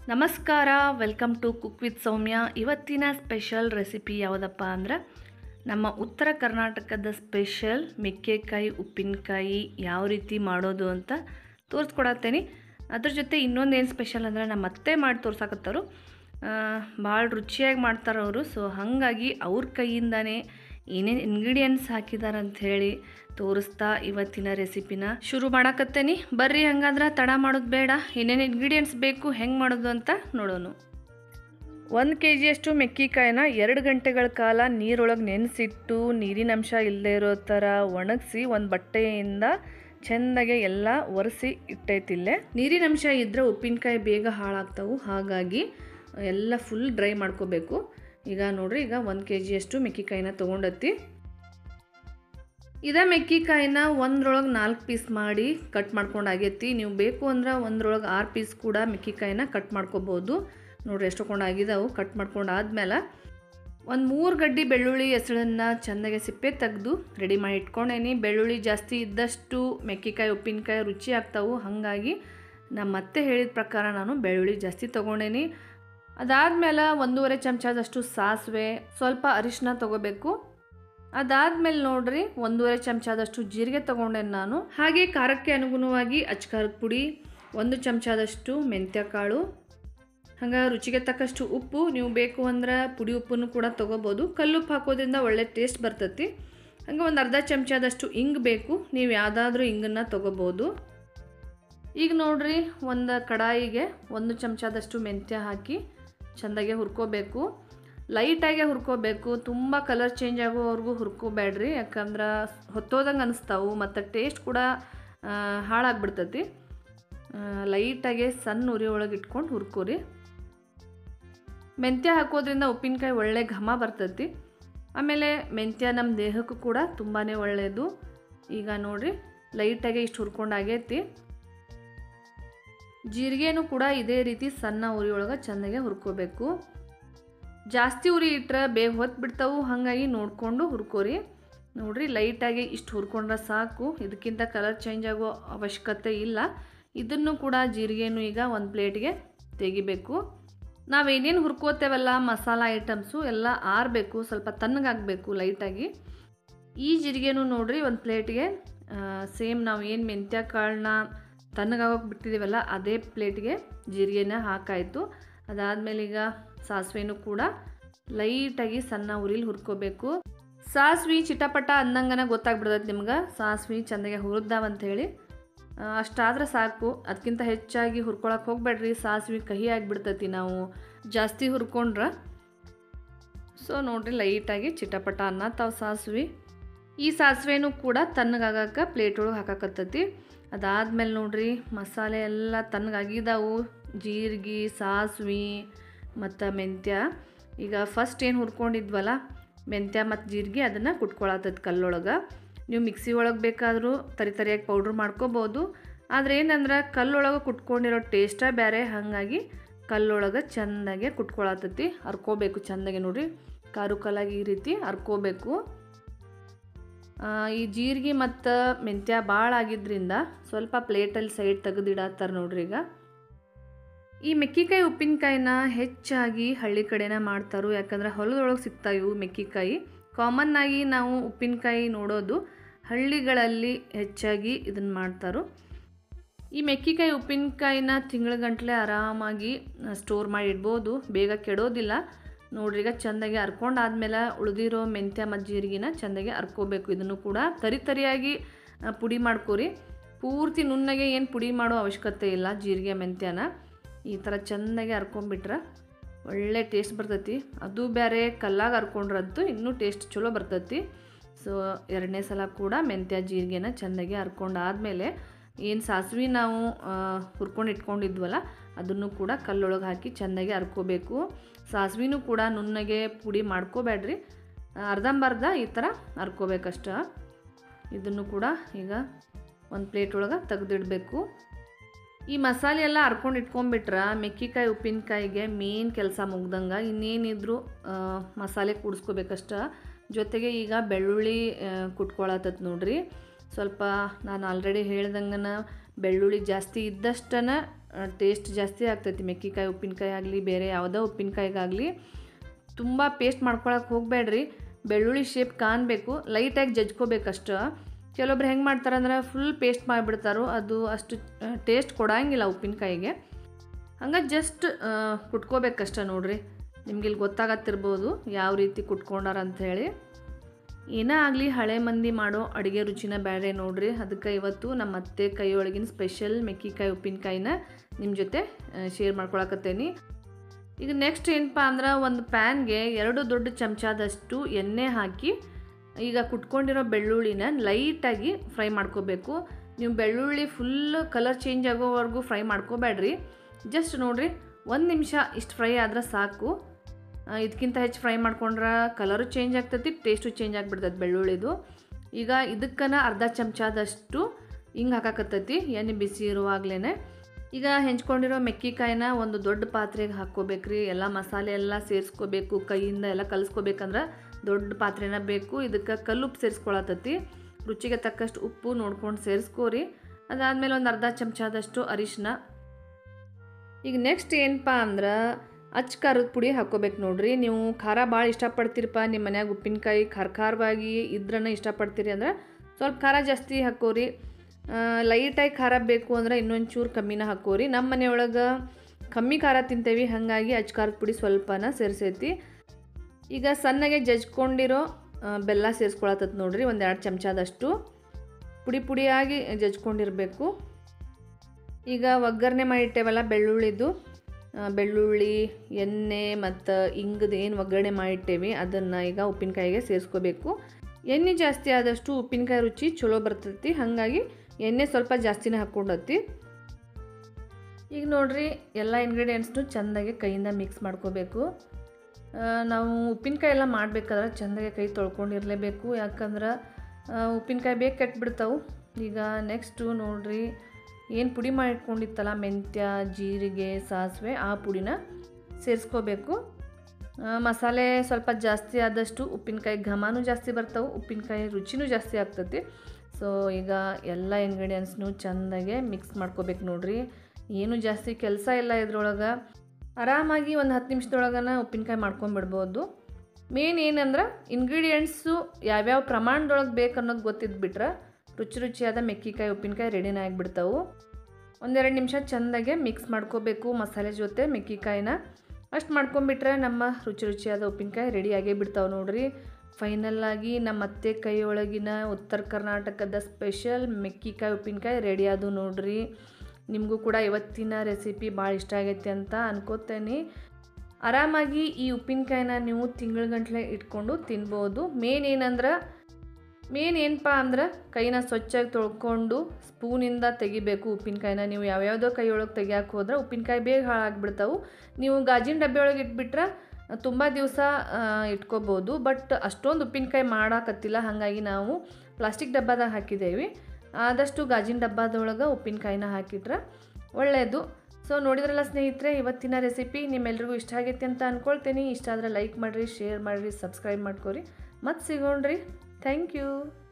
ನಮಸ್ಕಾರ welcome to cook with Soumya ಇವತ್ತಿನ special recipe ಯಾವುದಪ್ಪ ಅಂದ್ರೆ ನಮ್ಮ ಉತ್ತರ ಕರ್ನಾಟಕದ ಸ್ಪೆಷಲ್ ಮೆಕ್ಕೆಕಾಯಿ ಉಪ್ಪಿನಕಾಯಿ ಯಾವ ರೀತಿ ಮಾಡೋದು ಅಂತ ತೋರಿಸ್ಕೊಡತ್ತೇನೆ ಅದ್ರ ಜೊತೆ ಇನ್ನೊಂದು ಏನು ಸ್ಪೆಷಲ್ ಅಂದ್ರೆ ನಮ್ಮ ಅತ್ತೆ ಮಾಡಿ ತೋರ್ಸಾಕತ್ತಾರು ಭಾಳ ರುಚಿಯಾಗಿ ಮಾಡ್ತಾರೆ ಅವರು ಸೊ ಹಾಗಾಗಿ ಅವ್ರ ಕೈಯಿಂದನೇ ಏನೇನು ಇಂಗ್ರೀಡಿಯೆಂಟ್ಸ್ ಹಾಕಿದಾರೆ ಅಂತ ಹೇಳಿ ತೋರಿಸ್ತಾ ಇವತ್ತಿನ ರೆಸಿಪಿನ ಶುರು ಮಾಡಾಕತ್ತೇನಿ ಬರ್ರಿ ಹಂಗಂದ್ರೆ ತಡ ಮಾಡೋದು ಬೇಡ ಏನೇನು ಇಂಗ್ರೀಡಿಯೆಂಟ್ಸ್ ಬೇಕು ಹೆಂಗೆ ಮಾಡೋದು ಅಂತ ನೋಡೋಣ ಒಂದು ಕೆ ಜಿಯಷ್ಟು ಮೆಕ್ಕಿಕಾಯಿನ ಎರಡು ಗಂಟೆಗಳ ಕಾಲ ನೀರೊಳಗೆ ನೆನೆಸಿಟ್ಟು ನೀರಿನ ಅಂಶ ಇಲ್ಲದೆ ಇರೋ ಥರ ಒಣಗಿಸಿ ಒಂದು ಬಟ್ಟೆಯಿಂದ ಚೆಂದಾಗೆ ಎಲ್ಲ ಒರೆಸಿ ಇಟ್ಟೈತಿಲ್ಲೇ ನೀರಿನ ಅಂಶ ಇದ್ದರೆ ಉಪ್ಪಿನಕಾಯಿ ಬೇಗ ಹಾಳಾಗ್ತಾವು ಹಾಗಾಗಿ ಎಲ್ಲ ಫುಲ್ ಡ್ರೈ ಮಾಡ್ಕೋಬೇಕು ಈಗ ನೋಡ್ರಿ ಈಗ ಒಂದು ಕೆ ಜಿಯಷ್ಟು ಮೆಕ್ಕಿಕಾಯಿನ ತೊಗೊಂಡತ್ತಿ ಇದೇ ಮೆಕ್ಕಿಕಾಯಿನ ಒಂದ್ರೊಳಗೆ ನಾಲ್ಕು ಪೀಸ್ ಮಾಡಿ ಕಟ್ ಮಾಡ್ಕೊಂಡು ಆಗೈತಿ ನೀವು ಬೇಕು ಅಂದ್ರೆ ಒಂದ್ರೊಳಗೆ ಆರು ಪೀಸ್ ಕೂಡ ಮೆಕ್ಕಿಕಾಯಿನ ಕಟ್ ಮಾಡ್ಕೋಬೋದು ನೋಡ್ರಿ ಎಷ್ಟು ಕೊಂಡು ಆಗಿದಾವು ಕಟ್ ಮಾಡ್ಕೊಂಡು ಆದ್ಮೇಲೆ ಒಂದು ಮೂರು ಗಡ್ಡಿ ಬೆಳ್ಳುಳ್ಳಿ ಹೆಸಳನ್ನು ಚೆಂದಾಗೆ ಸಿಪ್ಪೆ ತೆಗೆದು ರೆಡಿ ಮಾಡಿ ಇಟ್ಕೊಂಡೇನಿ ಬೆಳ್ಳುಳ್ಳಿ ಜಾಸ್ತಿ ಇದ್ದಷ್ಟು ಮೆಕ್ಕಿಕಾಯಿ ಉಪ್ಪಿನಕಾಯಿ ರುಚಿ ಆಗ್ತಾವು ಹಾಗಾಗಿ ನಮ್ಮ ಮತ್ತೆ ಹೇಳಿದ ಪ್ರಕಾರ ನಾನು ಬೆಳ್ಳುಳ್ಳಿ ಜಾಸ್ತಿ ತೊಗೊಂಡೇನಿ ಅದಾದಮೇಲೆ ಒಂದೂವರೆ ಚಮಚದಷ್ಟು ಸಾಸಿವೆ ಸ್ವಲ್ಪ ಅರಿಶಿನ ತೊಗೋಬೇಕು ಅದಾದ್ಮೇಲೆ ನೋಡ್ರಿ ಒಂದೂವರೆ ಚಮಚದಷ್ಟು ಜೀರಿಗೆ ತೊಗೊಂಡೇನೆ ನಾನು ಹಾಗೆ ಖಾರಕ್ಕೆ ಅನುಗುಣವಾಗಿ ಅಚ್ಕಾರದ ಪುಡಿ ಒಂದು ಚಮಚದಷ್ಟು ಮೆಂತ್ಯ ಕಾಳು ಹಂಗೆ ರುಚಿಗೆ ತಕ್ಕಷ್ಟು ಉಪ್ಪು ನೀವು ಬೇಕು ಅಂದ್ರೆ ಪುಡಿ ಉಪ್ಪನ್ನು ಕೂಡ ತೊಗೋಬೋದು ಕಲ್ಲುಪ್ಪು ಹಾಕೋದ್ರಿಂದ ಒಳ್ಳೆ ಟೇಸ್ಟ್ ಬರ್ತೈತಿ ಹಂಗೆ ಒಂದು ಅರ್ಧ ಚಮಚದಷ್ಟು ಇಂಗು ಬೇಕು ನೀವು ಯಾವುದಾದ್ರೂ ಇಂಗನ್ನು ತೊಗೋಬೋದು ಈಗ ನೋಡ್ರಿ ಒಂದು ಕಡಾಯಿಗೆ ಒಂದು ಚಮಚದಷ್ಟು ಮೆಂತ್ಯ ಹಾಕಿ ಚೆಂದಾಗೆ ಹುರ್ಕೋಬೇಕು ಲೈಟಾಗೆ ಹುರ್ಕೋಬೇಕು ತುಂಬ ಕಲರ್ ಚೇಂಜ್ ಆಗೋವರೆಗೂ ಹುರ್ಕೋಬೇಡ್ರಿ ಯಾಕಂದ್ರೆ ಹೊತ್ತೋದಂಗೆ ಅನಿಸ್ತಾವು ಮತ್ತು ಟೇಸ್ಟ್ ಕೂಡ ಹಾಳಾಗ್ಬಿಡ್ತೈತಿ ಲೈಟಾಗೆ ಸಣ್ಣ ಉರಿ ಒಳಗೆ ಇಟ್ಕೊಂಡು ಹುರ್ಕೋರಿ ಮೆಂತ್ಯ ಹಾಕೋದ್ರಿಂದ ಉಪ್ಪಿನಕಾಯಿ ಒಳ್ಳೆ ಘಮ ಬರ್ತೈತಿ ಆಮೇಲೆ ಮೆಂತ್ಯ ನಮ್ಮ ದೇಹಕ್ಕೂ ಕೂಡ ತುಂಬಾ ಒಳ್ಳೆಯದು ಈಗ ನೋಡಿರಿ ಲೈಟಾಗೆ ಇಷ್ಟು ಹುರ್ಕೊಂಡು ಆಗೈತಿ ಜೀರಿಗೆನೂ ಕೂಡ ಇದೇ ರೀತಿ ಸಣ್ಣ ಉರಿ ಒಳಗೆ ಚೆನ್ನಾಗೆ ಹುರ್ಕೋಬೇಕು ಜಾಸ್ತಿ ಉರಿ ಇಟ್ಟರೆ ಬೇಗ ಹೊತ್ತು ಬಿಡ್ತಾವು ಹಾಗಾಗಿ ನೋಡಿಕೊಂಡು ಹುರ್ಕೋರಿ ನೋಡ್ರಿ ಲೈಟಾಗಿ ಇಷ್ಟು ಹುರ್ಕೊಂಡ್ರೆ ಸಾಕು ಇದಕ್ಕಿಂತ ಕಲರ್ ಚೇಂಜ್ ಆಗೋ ಅವಶ್ಯಕತೆ ಇಲ್ಲ ಇದನ್ನು ಕೂಡ ಜೀರಿಗೆನೂ ಈಗ ಒಂದು ಪ್ಲೇಟ್ಗೆ ತೆಗಿಬೇಕು ನಾವೇನೇನು ಹುರ್ಕೋತೇವಲ್ಲ ಮಸಾಲ ಐಟಮ್ಸು ಎಲ್ಲ ಆರಬೇಕು ಸ್ವಲ್ಪ ತಣ್ಣಗಾಗಬೇಕು ಲೈಟಾಗಿ ಈ ಜೀರಿಗೆನೂ ನೋಡ್ರಿ ಒಂದು ಪ್ಲೇಟ್ಗೆ ಸೇಮ್ ನಾವು ಏನು ಮೆಂತ್ಯ ಕಾಳನ್ನ ತಣ್ಣಗಾಗೋಕೆ ಬಿಟ್ಟಿದ್ದೀವಲ್ಲ ಅದೇ ಪ್ಲೇಟ್ಗೆ ಜೀರಿಗೆನ ಹಾಕಾಯಿತು ಅದಾದಮೇಲೆ ಈಗ ಸಾಸಿವೆನೂ ಕೂಡ ಲೈಟಾಗಿ ಸಣ್ಣ ಉರಿಲಿ ಹುರ್ಕೋಬೇಕು ಸಾಸ್ವಿ ಚಿಟಪಟ ಅಂದಂಗನ ಗೊತ್ತಾಗ್ಬಿಡ್ತೈತೆ ನಿಮ್ಗೆ ಸಾಸ್ವಿ ಚೆಂದಾಗೆ ಹುರಿದ್ದಾವಂತ ಹೇಳಿ ಅಷ್ಟಾದ್ರೆ ಸಾಕು ಅದಕ್ಕಿಂತ ಹೆಚ್ಚಾಗಿ ಹುರ್ಕೊಳಕ್ಕೆ ಹೋಗ್ಬೇಡ್ರಿ ಸಾಸ್ವಿ ಕಹಿ ಆಗಿಬಿಡ್ತೈತಿ ನಾವು ಜಾಸ್ತಿ ಹುರ್ಕೊಂಡ್ರೆ ಸೊ ನೋಡ್ರಿ ಲೈಟಾಗಿ ಚಿಟಪಟ ಅನ್ನ ತಾವು ಸಾಸ್ವಿ ಈ ಸಾಸಿವೆನೂ ಕೂಡ ತಣ್ಣಗಾಗಕ್ಕೆ ಪ್ಲೇಟ್ ಒಳಗೆ ಹಾಕಾಕತ್ತೈತಿ ಅದಾದ್ಮೇಲೆ ನೋಡ್ರಿ ಮಸಾಲೆ ಎಲ್ಲ ತಣ್ಣಗಾಗಿದ್ದಾವು ಜೀರಿಗೆ ಸಾಸ್ವಿ ಮತ್ತು ಮೆಂತ್ಯ ಈಗ ಫಸ್ಟ್ ಏನು ಹುರ್ಕೊಂಡಿದ್ವಲ್ಲ ಮೆಂತ್ಯ ಮತ್ತು ಜೀರಿಗೆ ಅದನ್ನು ಕುಟ್ಕೊಳತ್ತದ ಕಲ್ಲೊಳಗೆ ನೀವು ಮಿಕ್ಸಿ ಒಳಗೆ ಬೇಕಾದರೂ ತರಿ ತರಿಯಾಗಿ ಪೌಡ್ರ್ ಮಾಡ್ಕೋಬೋದು ಆದರೆ ಏನಂದ್ರೆ ಕಲ್ಲೊಳಗೆ ಕುಟ್ಕೊಂಡಿರೋ ಟೇಸ್ಟೇ ಬೇರೆ ಹಾಗಾಗಿ ಕಲ್ಲೊಳಗೆ ಚೆಂದಾಗೆ ಕುಟ್ಕೊಳತೈತಿ ಹರ್ಕೋಬೇಕು ಚೆಂದಾಗೆ ನೋಡಿರಿ ಕಾರು ಕಲ್ಲಾಗಿ ಈ ರೀತಿ ಹರ್ಕೋಬೇಕು ಈ ಜೀರಿಗೆ ಮತ್ತು ಮೆಂತ್ಯ ಭಾಳ ಆಗಿದ್ದರಿಂದ ಸ್ವಲ್ಪ ಪ್ಲೇಟಲ್ಲಿ ಸೈಡ್ ತೆಗೆದಿಡತ್ತಾರೆ ನೋಡ್ರಿ ಈಗ ಈ ಮೆಕ್ಕಿಕಾಯಿ ಉಪ್ಪಿನಕಾಯಿನ ಹೆಚ್ಚಾಗಿ ಹಳ್ಳಿ ಕಡೆನ ಮಾಡ್ತಾರೋ ಯಾಕಂದ್ರೆ ಹೊಲದೊಳಗೆ ಸಿಗ್ತಾವೆ ಇವು ಮೆಕ್ಕಿಕಾಯಿ ಕಾಮನ್ ಆಗಿ ನಾವು ಉಪ್ಪಿನಕಾಯಿ ನೋಡೋದು ಹಳ್ಳಿಗಳಲ್ಲಿ ಹೆಚ್ಚಾಗಿ ಇದನ್ನು ಮಾಡ್ತಾರೋ ಈ ಮೆಕ್ಕಿಕಾಯಿ ಉಪ್ಪಿನಕಾಯಿನ ತಿಂಗಳಗಂಟ್ಲೆ ಆರಾಮಾಗಿ ಸ್ಟೋರ್ ಮಾಡಿ ಇಡ್ಬೋದು ಬೇಗ ಕೆಡೋದಿಲ್ಲ ನೋಡ್ರಿ ಈಗ ಚೆಂದಾಗಿ ಹರ್ಕೊಂಡಾದ್ಮೇಲೆ ಉಳಿದಿರೋ ಮೆಂತ್ಯ ಮತ್ತು ಜೀರಿಗೆನ ಚೆಂದಾಗಿ ಹರ್ಕೋಬೇಕು ಇದನ್ನು ಕೂಡ ತರಿ ತರಿಯಾಗಿ ಪುಡಿ ಮಾಡ್ಕೋರಿ ಪೂರ್ತಿ ನುಣ್ಣಗೆ ಏನು ಪುಡಿ ಮಾಡೋ ಅವಶ್ಯಕತೆ ಇಲ್ಲ ಜೀರಿಗೆ ಮೆಂತ್ಯನ ಈ ಥರ ಚೆಂದಾಗಿ ಹರ್ಕೊಂಬಿಟ್ರೆ ಒಳ್ಳೆ ಟೇಸ್ಟ್ ಬರ್ತೈತಿ ಅದು ಬೇರೆ ಕಲ್ಲಾಗ ಹರ್ಕೊಂಡ್ರಂತೂ ಇನ್ನೂ ಟೇಸ್ಟ್ ಚಲೋ ಬರ್ತೈತಿ ಸೊ ಎರಡನೇ ಸಲ ಕೂಡ ಮೆಂತ್ಯ ಜೀರಿಗೆನ ಚೆಂದಾಗಿ ಹರ್ಕೊಂಡು ಆದಮೇಲೆ ಏನು ಸಾಸಿವೆ ನಾವು ಹುರ್ಕೊಂಡು ಇಟ್ಕೊಂಡಿದ್ವಲ್ಲ ಅದನ್ನು ಕೂಡ ಕಲ್ಲೊಳಗೆ ಹಾಕಿ ಚೆಂದಾಗಿ ಹರ್ಕೋಬೇಕು ಸಾಸಿವೆನೂ ಕೂಡ ನುಣ್ಣಗೆ ಪುಡಿ ಮಾಡ್ಕೋಬೇಡ್ರಿ ಅರ್ಧಂಬರ್ಧ ಈ ಥರ ಹರ್ಕೋಬೇಕಷ್ಟ ಇದನ್ನು ಕೂಡ ಈಗ ಒಂದು ಪ್ಲೇಟ್ ಒಳಗೆ ತೆಗೆದಿಡಬೇಕು ಈ ಮಸಾಲೆ ಎಲ್ಲ ಹರ್ಕೊಂಡು ಇಟ್ಕೊಂಡ್ಬಿಟ್ರೆ ಮೆಕ್ಕಿಕಾಯಿ ಉಪ್ಪಿನಕಾಯಿಗೆ ಮೇನ್ ಕೆಲಸ ಮುಗ್ದಂಗೆ ಇನ್ನೇನಿದ್ರು ಮಸಾಲೆ ಕೂಡಿಸ್ಕೋಬೇಕಷ್ಟ ಜೊತೆಗೆ ಈಗ ಬೆಳ್ಳುಳ್ಳಿ ಕುಟ್ಕೊಳತ್ತದ ನೋಡ್ರಿ ಸ್ವಲ್ಪ ನಾನು ಆಲ್ರೆಡಿ ಹೇಳ್ದಂಗನ ಬೆಳ್ಳುಳ್ಳಿ ಜಾಸ್ತಿ ಇದ್ದಷ್ಟನ ಟೇಸ್ಟ್ ಜಾಸ್ತಿ ಆಗ್ತೈತಿ ಮೆಕ್ಕಿಕಾಯಿ ಉಪ್ಪಿನಕಾಯಿ ಆಗಲಿ ಬೇರೆ ಯಾವುದೋ ಉಪ್ಪಿನಕಾಯಿಗಾಗಲಿ ತುಂಬ ಪೇಸ್ಟ್ ಮಾಡ್ಕೊಳಕ್ಕೆ ಹೋಗಬೇಡ್ರಿ ಬೆಳ್ಳುಳ್ಳಿ ಶೇಪ್ ಕಾಣಬೇಕು ಲೈಟಾಗಿ ಜಜ್ಕೋಬೇಕಷ್ಟು ಕೆಲವೊಬ್ರು ಹೆಂಗೆ ಮಾಡ್ತಾರೆ ಅಂದ್ರೆ ಫುಲ್ ಪೇಸ್ಟ್ ಮಾಡಿಬಿಡ್ತಾರೋ ಅದು ಅಷ್ಟು ಟೇಸ್ಟ್ ಕೊಡಂಗಿಲ್ಲ ಉಪ್ಪಿನಕಾಯಿಗೆ ಹಂಗೆ ಜಸ್ಟ್ ಕುಟ್ಕೋಬೇಕಷ್ಟ ನೋಡ್ರಿ ನಿಮ್ಗೆ ಇಲ್ಲಿ ಗೊತ್ತಾಗತ್ತಿರ್ಬೋದು ಯಾವ ರೀತಿ ಕುಟ್ಕೊಂಡಾರ ಅಂತ ಹೇಳಿ ಏನೇ ಆಗಲಿ ಹಳೆ ಮಂದಿ ಮಾಡೋ ಅಡುಗೆ ರುಚಿನ ಬೇರೆ ನೋಡ್ರಿ ಅದಕ್ಕೆ ಇವತ್ತು ನಮ್ಮ ಅತ್ತೆ ಕೈಯೊಳಗಿನ ಸ್ಪೆಷಲ್ ಮೆಕ್ಕಿಕಾಯಿ ಉಪ್ಪಿನಕಾಯಿನ ನಿಮ್ಮ ಜೊತೆ ಶೇರ್ ಮಾಡ್ಕೊಳಕತ್ತೇನಿ ಈಗ ನೆಕ್ಸ್ಟ್ ಏನಪ್ಪ ಅಂದ್ರೆ ಒಂದು ಪ್ಯಾನ್ಗೆ ಎರಡು ದೊಡ್ಡ ಚಮಚದಷ್ಟು ಎಣ್ಣೆ ಹಾಕಿ ಈಗ ಕುಟ್ಕೊಂಡಿರೋ ಬೆಳ್ಳುಳ್ಳಿನ ಲೈಟಾಗಿ ಫ್ರೈ ಮಾಡ್ಕೋಬೇಕು ನೀವು ಬೆಳ್ಳುಳ್ಳಿ ಫುಲ್ ಕಲರ್ ಚೇಂಜ್ ಆಗೋವರೆಗೂ ಫ್ರೈ ಮಾಡ್ಕೋಬೇಡ್ರಿ ಜಸ್ಟ್ ನೋಡಿರಿ ಒಂದು ನಿಮಿಷ ಇಷ್ಟು ಫ್ರೈ ಆದ್ರೆ ಸಾಕು ಇದಕ್ಕಿಂತ ಹೆಚ್ಚು ಫ್ರೈ ಮಾಡ್ಕೊಂಡ್ರೆ ಕಲರು ಚೇಂಜ್ ಆಗ್ತೈತಿ ಟೇಸ್ಟು ಚೇಂಜ್ ಆಗಿಬಿಡ್ತೈತಿ ಬೆಳ್ಳುಳ್ಳಿದು ಈಗ ಇದಕ್ಕನ ಅರ್ಧ ಚಮಚದಷ್ಟು ಹಿಂಗೆ ಹಾಕಾಕತ್ತೈತಿ ಎಣ್ಣೆ ಬಿಸಿ ಇರುವಾಗಲೇ ಈಗ ಹೆಂಚ್ಕೊಂಡಿರೋ ಮೆಕ್ಕಿಕಾಯಿನ ಒಂದು ದೊಡ್ಡ ಪಾತ್ರೆಗೆ ಹಾಕ್ಕೋಬೇಕ್ರಿ ಎಲ್ಲ ಮಸಾಲೆ ಎಲ್ಲ ಸೇರಿಸ್ಕೋಬೇಕು ಕೈಯಿಂದ ಎಲ್ಲ ಕಲಿಸ್ಕೋಬೇಕಂದ್ರೆ ದೊಡ್ಡ ಪಾತ್ರೆನ ಬೇಕು ಇದಕ್ಕೆ ಕಲ್ಲುಪ್ಪು ಸೇರಿಸ್ಕೊಳತೈತಿ ರುಚಿಗೆ ತಕ್ಕಷ್ಟು ಉಪ್ಪು ನೋಡ್ಕೊಂಡು ಸೇರಿಸ್ಕೋರಿ ಅದಾದಮೇಲೆ ಒಂದು ಅರ್ಧ ಚಮಚದಷ್ಟು ಅರಿಶಿನ ಈಗ ನೆಕ್ಸ್ಟ್ ಏನಪ್ಪ ಅಂದ್ರೆ ಅಚ್ಚ ಖಾರದ ಪುಡಿ ಹಾಕ್ಕೋಬೇಕು ನೋಡ್ರಿ ನೀವು ಖಾರ ಭಾಳ ಇಷ್ಟಪಡ್ತೀರಪ್ಪ ನಿಮ್ಮ ಮನ್ಯಾಗ ಉಪ್ಪಿನಕಾಯಿ ಖಾರ ಖಾರವಾಗಿ ಇದ್ರನ್ನ ಇಷ್ಟಪಡ್ತೀರಿ ಅಂದ್ರೆ ಸ್ವಲ್ಪ ಖಾರ ಜಾಸ್ತಿ ಹಾಕೋರಿ ಲೈಟಾಗಿ ಖಾರ ಬೇಕು ಅಂದ್ರೆ ಇನ್ನೊಂದು ಚೂರು ಕಮ್ಮಿನ ಹಾಕೋರಿ ನಮ್ಮ ಮನೆಯೊಳಗೆ ಕಮ್ಮಿ ಖಾರ ತಿಂತೇವಿ ಹಾಗಾಗಿ ಅಚ್ಚ ಖಾರದ ಪುಡಿ ಸ್ವಲ್ಪನ ಸೇರಿಸೈತಿ ಈಗ ಸಣ್ಣಗೆ ಜಜ್ಕೊಂಡಿರೋ ಬೆಲ್ಲ ಸೇರಿಸ್ಕೊಳತತ್ ನೋಡ್ರಿ ಒಂದು ಎರಡು ಚಮಚದಷ್ಟು ಪುಡಿ ಪುಡಿಯಾಗಿ ಜಜ್ಕೊಂಡಿರಬೇಕು ಈಗ ಒಗ್ಗರಣೆ ಮಾಡಿಟ್ಟೇವಲ್ಲ ಬೆಳ್ಳುಳ್ಳಿದು ಬೆಳ್ಳುಳ್ಳಿ ಎಣ್ಣೆ ಮತ್ತು ಇಂಗದು ಏನು ಒಗ್ಗರಣೆ ಮಾಡಿಟ್ಟೇವಿ ಅದನ್ನು ಈಗ ಉಪ್ಪಿನಕಾಯಿಗೆ ಸೇರಿಸ್ಕೋಬೇಕು ಎಣ್ಣೆ ಜಾಸ್ತಿ ಆದಷ್ಟು ಉಪ್ಪಿನಕಾಯಿ ರುಚಿ ಚಲೋ ಬರ್ತೈತಿ ಹಾಗಾಗಿ ಎಣ್ಣೆ ಸ್ವಲ್ಪ ಜಾಸ್ತಿನೇ ಹಾಕ್ಕೊಂಡತಿ ಈಗ ನೋಡ್ರಿ ಎಲ್ಲ ಇಂಗ್ರೀಡಿಯೆಂಟ್ಸ್ನು ಚೆಂದಾಗಿ ಕೈಯಿಂದ ಮಿಕ್ಸ್ ಮಾಡ್ಕೋಬೇಕು ನಾವು ಉಪ್ಪಿನಕಾಯಿ ಎಲ್ಲ ಮಾಡಬೇಕಾದ್ರೆ ಚೆಂದಾಗಿ ಕೈ ತೊಳ್ಕೊಂಡಿರಲೇಬೇಕು ಯಾಕಂದ್ರೆ ಉಪ್ಪಿನಕಾಯಿ ಬೇಗ ಕೆಟ್ಬಿಡ್ತಾವೆ ಈಗ ನೆಕ್ಸ್ಟು ನೋಡ್ರಿ ಏನು ಪುಡಿ ಮಾಡಿಟ್ಕೊಂಡಿತ್ತಲ್ಲ ಮೆಂತ್ಯ ಜೀರಿಗೆ ಸಾಸಿವೆ ಆ ಪುಡಿನ ಸೇರಿಸ್ಕೋಬೇಕು ಮಸಾಲೆ ಸ್ವಲ್ಪ ಜಾಸ್ತಿ ಆದಷ್ಟು ಉಪ್ಪಿನಕಾಯಿ ಘಮನೂ ಜಾಸ್ತಿ ಬರ್ತಾವೆ ಉಪ್ಪಿನಕಾಯಿ ರುಚಿನೂ ಜಾಸ್ತಿ ಆಗ್ತೈತಿ ಸೊ ಈಗ ಎಲ್ಲ ಇಂಗ್ರೀಡಿಯೆಂಟ್ಸ್ನು ಚೆಂದಾಗೆ ಮಿಕ್ಸ್ ಮಾಡ್ಕೋಬೇಕು ನೋಡ್ರಿ ಏನು ಜಾಸ್ತಿ ಕೆಲಸ ಇಲ್ಲ ಇದ್ರೊಳಗೆ ಆರಾಮಾಗಿ ಒಂದು ಹತ್ತು ನಿಮಿಷದೊಳಗನ ಉಪ್ಪಿನಕಾಯಿ ಮಾಡ್ಕೊಂಬಿಡ್ಬೋದು ಮೇನ್ ಏನಂದ್ರೆ ಇಂಗ್ರೀಡಿಯೆಂಟ್ಸು ಯಾವ್ಯಾವ ಪ್ರಮಾಣದೊಳಗೆ ಬೇಕು ಅನ್ನೋದು ಗೊತ್ತಿದ್ಬಿಟ್ರೆ ರುಚಿ ರುಚಿಯಾದ ಮೆಕ್ಕಿಕಾಯಿ ಉಪ್ಪಿನಕಾಯಿ ರೆಡಿನ ಆಗಿಬಿಡ್ತಾವೆ ಒಂದೆರಡು ನಿಮಿಷ ಚೆಂದಾಗೆ ಮಿಕ್ಸ್ ಮಾಡ್ಕೋಬೇಕು ಮಸಾಲೆ ಜೊತೆ ಮೆಕ್ಕಿಕಾಯಿನ ಅಷ್ಟು ಮಾಡ್ಕೊಂಬಿಟ್ರೆ ನಮ್ಮ ರುಚಿ ರುಚಿಯಾದ ಉಪ್ಪಿನಕಾಯಿ ರೆಡಿ ಆಗೇ ಬಿಡ್ತಾವೆ ನೋಡ್ರಿ ಫೈನಲ್ಲಾಗಿ ನಮ್ಮ ಅತ್ತೆ ಕೈಯೊಳಗಿನ ಉತ್ತರ ಕರ್ನಾಟಕದ ಸ್ಪೆಷಲ್ ಮೆಕ್ಕಿಕಾಯಿ ಉಪ್ಪಿನಕಾಯಿ ರೆಡಿ ಆದವು ನೋಡ್ರಿ ನಿಮಗೂ ಕೂಡ ಇವತ್ತಿನ ರೆಸಿಪಿ ಭಾಳ ಇಷ್ಟ ಆಗೈತೆ ಅಂತ ಅನ್ಕೋತೇನೆ ಆರಾಮಾಗಿ ಈ ಉಪ್ಪಿನಕಾಯಿನ ನೀವು ತಿಂಗಳ ಗಂಟ್ಲೆ ಇಟ್ಕೊಂಡು ತಿನ್ಬೋದು ಮೇನ್ ಏನಂದ್ರೆ ಮೇನ್ ಏನಪ್ಪ ಅಂದ್ರೆ ಕೈನ ಸ್ವಚ್ಛಾಗಿ ತೊಳ್ಕೊಂಡು ಸ್ಪೂನಿಂದ ತೆಗಿಬೇಕು ಉಪ್ಪಿನಕಾಯಿನ ನೀವು ಯಾವ್ಯಾವುದೋ ಕೈಯೊಳಗೆ ತೆಗಿಯಕ್ಕೆ ಹೋದ್ರೆ ಉಪ್ಪಿನಕಾಯಿ ಬೇಗ ಹಾಳಾಗ್ಬಿಡ್ತಾವೆ ನೀವು ಗಾಜಿನ ಡಬ್ಬೆ ಒಳಗೆ ಇಟ್ಬಿಟ್ರೆ ತುಂಬ ದಿವಸ ಇಟ್ಕೋಬೋದು ಬಟ್ ಅಷ್ಟೊಂದು ಉಪ್ಪಿನಕಾಯಿ ಮಾಡಾಕತ್ತಿಲ್ಲ ಹಾಗಾಗಿ ನಾವು ಪ್ಲಾಸ್ಟಿಕ್ ಡಬ್ಬದಾಗ ಹಾಕಿದ್ದೇವೆ ಆದಷ್ಟು ಗಾಜಿನ ಡಬ್ಬದೊಳಗೆ ಉಪ್ಪಿನಕಾಯಿನ ಹಾಕಿಟ್ರೆ ಒಳ್ಳೆಯದು ಸೊ ನೋಡಿದ್ರಲ್ಲ ಸ್ನೇಹಿತರೆ ಇವತ್ತಿನ ರೆಸಿಪಿ ನಿಮ್ಮೆಲ್ರಿಗೂ ಇಷ್ಟ ಆಗೈತೆ ಅಂತ ಅಂದ್ಕೊಳ್ತೀನಿ ಇಷ್ಟ ಆದರೆ ಲೈಕ್ ಮಾಡಿರಿ ಶೇರ್ ಮಾಡಿರಿ ಸಬ್ಸ್ಕ್ರೈಬ್ ಮಾಡ್ಕೊರಿ ಮತ್ತೆ ಸಿಗೋಣ್ರಿ ಥ್ಯಾಂಕ್ ಯು